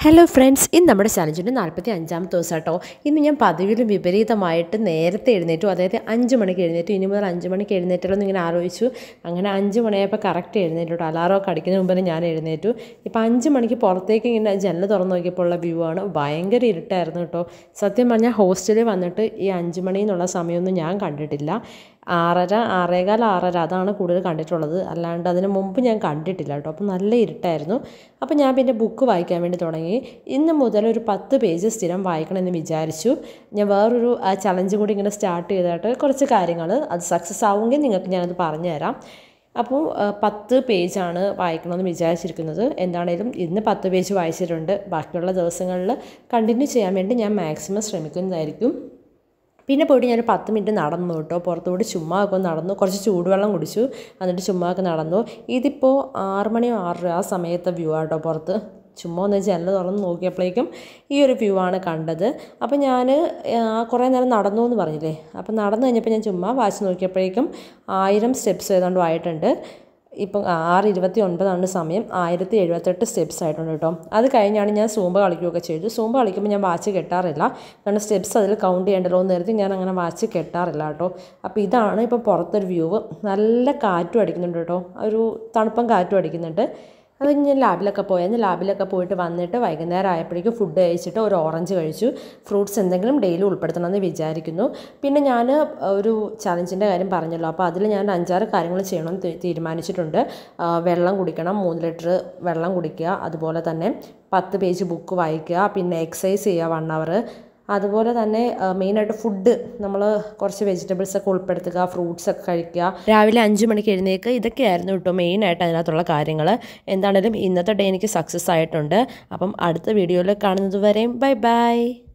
hello friends ഇന്ന് നമ്മുടെ ചലഞ്ചിൻ്റെ നാൽപ്പത്തി അഞ്ചാമത്തെ ദിവസം കേട്ടോ ഇന്ന് ഞാൻ പതിവിലും വിപരീതമായിട്ട് നേരത്തെ എഴുന്നേറ്റു അതായത് അഞ്ച് മണിക്ക് എഴുന്നേറ്റു ഇനി മുതൽ അഞ്ച് മണിക്ക് എഴുന്നേറ്റല്ലോ എന്ന് ഇങ്ങനെ ആലോചിച്ചു അങ്ങനെ അഞ്ച് മണിയായപ്പോൾ കറക്റ്റ് എഴുന്നേറ്റു കേട്ടോ അലാറമൊക്കെ അടിക്കുന്നതിന് മുമ്പ് തന്നെ ഞാൻ എഴുന്നേറ്റു ഇപ്പം അഞ്ച് മണിക്ക് പുറത്തേക്ക് ഇങ്ങനെ ജനൽ തുറന്ന് നോക്കിയപ്പോൾ ഉള്ള വ്യൂ ആണ് ഭയങ്കര ഇരുട്ടായിരുന്നു കേട്ടോ സത്യം പറഞ്ഞാൽ ഹോസ്റ്റലിൽ വന്നിട്ട് ഈ അഞ്ച് മണി എന്നുള്ള സമയമൊന്നും ഞാൻ കണ്ടിട്ടില്ല ആറര ആറേകാൽ ആറര അതാണ് കൂടുതൽ കണ്ടിട്ടുള്ളത് അല്ലാണ്ട് അതിന് മുമ്പ് ഞാൻ കണ്ടിട്ടില്ല കേട്ടോ അപ്പം നല്ല ഇരുട്ടായിരുന്നു അപ്പം ഞാൻ പിന്നെ ബുക്ക് വായിക്കാൻ വേണ്ടി തുടങ്ങി ഇന്ന് മുതൽ ഒരു പത്ത് പേജ് സ്ഥിരം വായിക്കണമെന്ന് വിചാരിച്ചു ഞാൻ വേറൊരു ചലഞ്ച് കൂടി ഇങ്ങനെ സ്റ്റാർട്ട് ചെയ്തിട്ട് കുറച്ച് കാര്യങ്ങൾ അത് സക്സസ് ആവുമെങ്കിൽ നിങ്ങൾക്ക് ഞാനത് പറഞ്ഞുതരാം അപ്പോൾ പത്ത് പേജാണ് വായിക്കണമെന്ന് വിചാരിച്ചിരിക്കുന്നത് എന്താണേലും ഇന്ന് പത്ത് പേജ് വായിച്ചിട്ടുണ്ട് ബാക്കിയുള്ള ദിവസങ്ങളിൽ കണ്ടിന്യൂ ചെയ്യാൻ വേണ്ടി ഞാൻ മാക്സിമം ശ്രമിക്കുന്നതായിരിക്കും പിന്നെ പോയിട്ട് ഞാൻ പത്ത് മിനിറ്റ് നടന്നു കേട്ടോ പുറത്തുകൂടി ചുമ്മാ ഒക്കെ നടന്നു കുറച്ച് ചൂടുവെള്ളം കുടിച്ചു എന്നിട്ട് ചുമ്മാ ഒക്കെ നടന്നു ഇതിപ്പോൾ ആറ് മണിയോ ആറര ആ സമയത്തെ വ്യൂ ആട്ടോ പുറത്ത് ചുമ്മാ ഒന്ന് ജനൽ തുറന്ന് നോക്കിയപ്പോഴേക്കും ഈ ഒരു വ്യൂ ആണ് കണ്ടത് അപ്പോൾ ഞാൻ കുറേ നേരം നടന്നു എന്ന് പറഞ്ഞില്ലേ അപ്പോൾ നടന്നു കഴിഞ്ഞപ്പോൾ ഞാൻ ചുമ്മാ വാച്ച് നോക്കിയപ്പോഴേക്കും ആയിരം സ്റ്റെപ്സ് ഏതാണ്ടും ആയിട്ടുണ്ട് ഇപ്പം ആറ് ഇരുപത്തി ഒൻപതാണ് സമയം ആയിരത്തി എഴുപത്തെട്ട് സ്റ്റെപ്സ് ആയിട്ടുണ്ട് കേട്ടോ അത് കഴിഞ്ഞാണ് ഞാൻ സൂമ്പ കളിക്കുകയൊക്കെ ചെയ്തു സൂമ്പ കളിക്കുമ്പോൾ ഞാൻ വാച്ച് കെട്ടാറില്ല കാരണം സ്റ്റെപ്സ് അതിൽ കൗണ്ട് ചെയ്യേണ്ടല്ലോ എന്ന് കരുതി ഞാൻ അങ്ങനെ വാച്ച് കെട്ടാറില്ല കേട്ടോ അപ്പോൾ ഇതാണ് ഇപ്പോൾ പുറത്തൊരു വ്യൂ നല്ല കാറ്റും അടിക്കുന്നുണ്ട് കേട്ടോ ഒരു തണുപ്പം കാറ്റും അടിക്കുന്നുണ്ട് അത് ഞാൻ ലാബിലൊക്കെ പോയാൽ ലാബിലൊക്കെ പോയിട്ട് വന്നിട്ട് വൈകുന്നേരം ആയപ്പോഴേക്കും ഫുഡ് കഴിച്ചിട്ട് ഒരു ഓറഞ്ച് കഴിച്ചു ഫ്രൂട്ട്സ് എന്തെങ്കിലും ഡെയിലി ഉൾപ്പെടുത്തണമെന്ന് വിചാരിക്കുന്നു പിന്നെ ഞാൻ ഒരു ചലഞ്ചിൻ്റെ കാര്യം പറഞ്ഞല്ലോ അപ്പോൾ അതിൽ ഞാൻ അഞ്ചാറ് കാര്യങ്ങൾ ചെയ്യണമെന്ന് തീരുമാനിച്ചിട്ടുണ്ട് വെള്ളം കുടിക്കണം മൂന്ന് ലിറ്റർ വെള്ളം കുടിക്കുക അതുപോലെ തന്നെ പത്ത് പേജ് ബുക്ക് വായിക്കുക പിന്നെ എക്സസൈസ് ചെയ്യുക വൺ അവർ അതുപോലെ തന്നെ മെയിനായിട്ട് ഫുഡ് നമ്മൾ കുറച്ച് വെജിറ്റബിൾസ് ഒക്കെ ഉൾപ്പെടുത്തുക ഫ്രൂട്ട്സ് ഒക്കെ കഴിക്കുക രാവിലെ അഞ്ച് മണിക്ക് എഴുന്നേൽക്കുക ഇതൊക്കെയായിരുന്നു കേട്ടോ മെയിനായിട്ട് അതിനകത്തുള്ള കാര്യങ്ങൾ എന്താണേലും ഇന്നത്തെ ഡേ എനിക്ക് സക്സസ് ആയിട്ടുണ്ട് അപ്പം അടുത്ത വീഡിയോയിൽ കാണുന്നത് വരെയും ബൈ ബൈ